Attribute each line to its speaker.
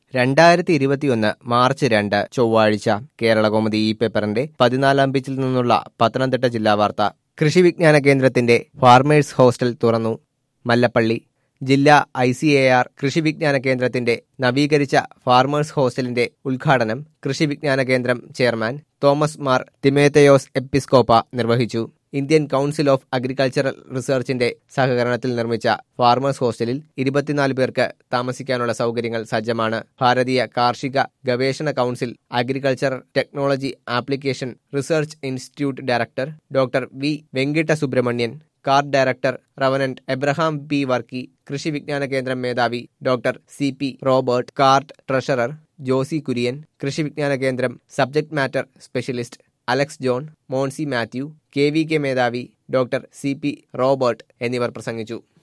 Speaker 1: രണ്ടായിരത്തി ഇരുപത്തിയൊന്ന് മാർച്ച് രണ്ട് ചൊവ്വാഴ്ച കേരളകൗമുദി ഈ പേപ്പറിന്റെ പതിനാലാം പേജിൽ നിന്നുള്ള പത്തനംതിട്ട ജില്ലാ വാർത്ത കൃഷി വിജ്ഞാന കേന്ദ്രത്തിന്റെ ഫാർമേഴ്സ് ഹോസ്റ്റൽ തുറന്നു മല്ലപ്പള്ളി ജില്ലാ ഐ സി എ ആർ കൃഷി വിജ്ഞാന കേന്ദ്രത്തിന്റെ നവീകരിച്ച ഫാർമേഴ്സ് ഹോസ്റ്റലിന്റെ ഉദ്ഘാടനം Krishi Vijnana Kendram chairman Thomas Mar Timotheos എപ്പിസ്കോപ്പ നിർവഹിച്ചു ഇന്ത്യൻ കൗൺസിൽ ഓഫ് അഗ്രികൾച്ചറൽ റിസർച്ചിന്റെ സഹകരണത്തിൽ നിർമ്മിച്ച ഫാർമേഴ്സ് ഹോസ്റ്റലിൽ ഇരുപത്തിനാല് പേർക്ക് താമസിക്കാനുള്ള സൗകര്യങ്ങൾ സജ്ജമാണ് ഭാരതീയ കാർഷിക ഗവേഷണ council agriculture technology application research institute director doctor V Venkita Subramanian CARD director reverend Abraham P Varkey Krishi Vijnana Kendram മേധാവി doctor C P Robert CARD treasurer Josy Kurian Krishi Vijnana Kendram subject matter specialist Alex John Moncy Mathew K V K മേധാവി ഡോക്ടർ സി പി റോബർട്ട് എന്നിവർ പ്രസംഗിച്ചു